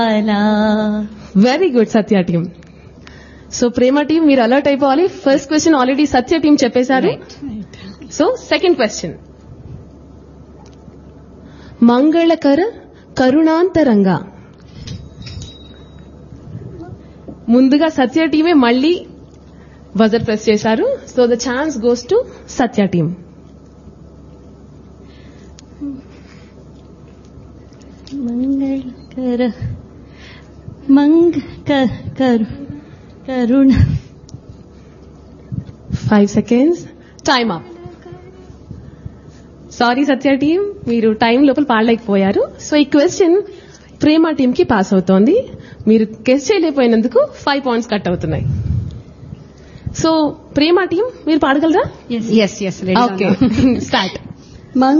very good Satya team so Prema team మీరు alert అయిపోవాలి first question already Satya team చెప్పేశారు so second question మంగళకర కరుణాంతరంగా ముందుగా సత్య టీమే మళ్ళీ బజర్ ప్రెస్ చేశారు so the chance goes to Satya team మంగళకర మంగ క- కరు కరుణ five seconds time up sorry Satya team మీరు టైం లోపల పాడలేకపోయారు సో ఈ క్వశ్చన్ ప్రేమ టీం కి పాస్ అవుతోంది మీరు గెస్ట్ చేయలేకపోయినందుకు ఫైవ్ పాయింట్స్ కట్ అవుతున్నాయి సో ప్రేమ టీం మీరు పాడగలరా ఎస్ ఎస్ ఓకే స్టార్ట్